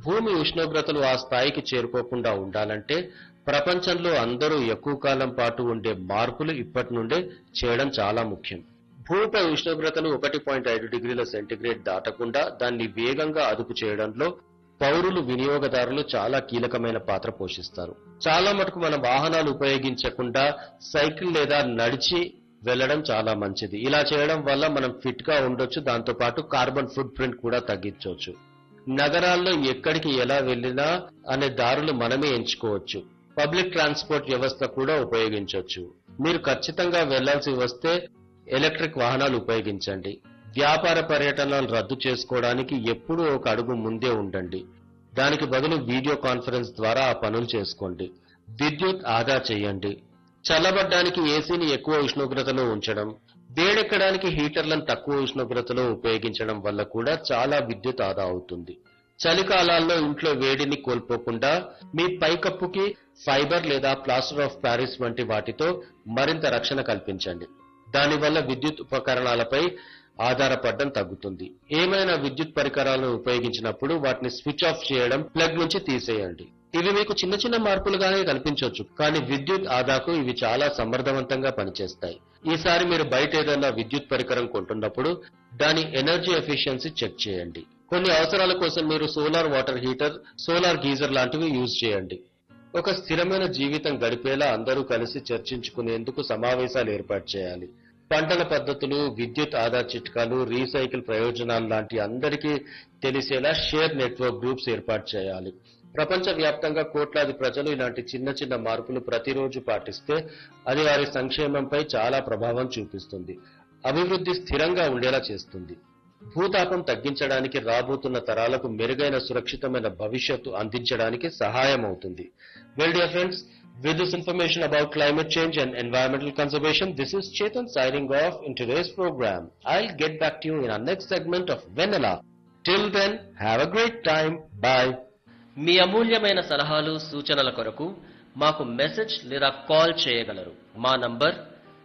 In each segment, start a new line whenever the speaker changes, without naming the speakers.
భూమి ఉష్ణోగ్రతలు ఆ స్థాయికి చేరుకోకుండా ఉండాలంటే ప్రపంచంలో అందరూ ఎక్కువ కాలం పాటు ఉండే మార్పులు ఇప్పటి నుండే చేయడం చాలా ముఖ్యం భూమిపై ఉష్ణోగ్రతలు ఒకటి పాయింట్ ఐదు డిగ్రీల సెంటీగ్రేడ్ దాటకుండా దాన్ని వేగంగా అదుపు చేయడంలో పౌరులు వినియోగదారులు చాలా కీలకమైన పాత్ర పోషిస్తారు చాలా మటుకు మన వాహనాలు ఉపయోగించకుండా సైకిల్ లేదా నడిచి వెళ్ళడం చాలా మంచిది ఇలా చేయడం వల్ల మనం ఫిట్ గా ఉండొచ్చు దాంతో పాటు కార్బన్ ఫుట్ ప్రింట్ కూడా తగ్గించవచ్చు నగరాల్లో ఎక్కడికి ఎలా వెళ్ళినా అనే దారులు మనమే ఎంచుకోవచ్చు పబ్లిక్ ట్రాన్స్పోర్ట్ వ్యవస్థ కూడా ఉపయోగించవచ్చు మీరు ఖచ్చితంగా వెళ్లాల్సి వస్తే ఎలక్ట్రిక్ వాహనాలు ఉపయోగించండి వ్యాపార పర్యటనలు రద్దు చేసుకోవడానికి ఎప్పుడూ ఒక అడుగు ముందే ఉండండి దానికి బదులు వీడియో కాన్ఫరెన్స్ ద్వారా ఆ పనులు చేసుకోండి విద్యుత్ ఆదా చేయండి చల్లబడ్డానికి ఏసీని ఎక్కువ ఉష్ణోగ్రతలో ఉంచడం వేడెక్కడానికి హీటర్లను తక్కువ ఉష్ణోగ్రతలో ఉపయోగించడం వల్ల కూడా చాలా విద్యుత్ ఆదా అవుతుంది చలికాలాల్లో ఇంట్లో వేడిని కోల్పోకుండా మీ పైకప్పుకి ఫైబర్ లేదా ప్లాస్టర్ ఆఫ్ ప్యారిస్ వంటి వాటితో మరింత రక్షణ కల్పించండి దానివల్ల విద్యుత్ ఉపకరణాలపై ఆధారపడడం తగ్గుతుంది ఏమైనా విద్యుత్ పరికరాలను ఉపయోగించినప్పుడు వాటిని స్విచ్ ఆఫ్ చేయడం ప్లగ్ నుంచి తీసేయండి ఇవి మీకు చిన్న చిన్న మార్పులుగానే కనిపించవచ్చు కానీ విద్యుత్ ఆదాకు ఇవి చాలా సమర్థవంతంగా పనిచేస్తాయి ఈసారి మీరు బయట ఏదైనా విద్యుత్ పరికరం కొంటున్నప్పుడు దాని ఎనర్జీ ఎఫిషియన్సీ చెక్ చేయండి కొన్ని అవసరాల కోసం మీరు solar water heater solar geyser లాంటివి యూజ్ చేయండి ఒక స్థిరమైన జీవితం గడిపేలా అందరూ కలిసి చర్చించుకునేందుకు సమావేశాలు ఏర్పాటు చేయాలి పంటల పద్ధతులు విద్యుత్ ఆదా చిట్కాలు రీసైకిల్ ప్రయోజనాలు లాంటి అందరికీ తెలిసేలా షేర్ నెట్వర్క్ గ్రూప్స్ ఏర్పాటు చేయాలి ప్రపంచ వ్యాప్తంగా కోట్లాది ప్రజలు ఇలాంటి చిన్న చిన్న మార్పులు ప్రతిరోజు పాటిస్తే అది వారి సంక్షేమంపై చాలా ప్రభావం చూపిస్తుంది అభివృద్ధి స్థిరంగా ఉండేలా చేస్తుంది భూతాపం తగ్గించడానికి రాబోతున్న తరాలకు మెరుగైన సురక్షితమైన భవిష్యత్తు అందించడానికి సహాయం అవుతుంది well dear friends with this information about climate change and environmental conservation this is chetan signing off in today's program i'll get back to you in our next segment of vanilla till then have a great time bye
మీ అమూల్యమైన సలహాలు సూచనల కొరకు మాకు message లేదా call చేయగలరు మా number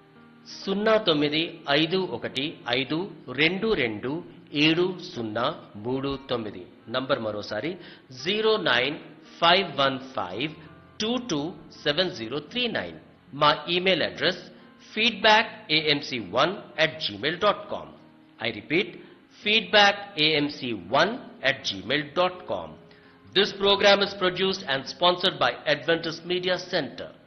సున్నా తొమ్మిది ఐదు ఒకటి ఐదు రెండు రెండు ఏడు సున్నా మూడు తొమ్మిది నంబర్ మరోసారి zero nine five one five two two seven zero three nine మా email address feedback AMC one at Gmail dot com I repeat feedback AMC one at Gmail dot com This program is produced and sponsored by Adventist Media Center.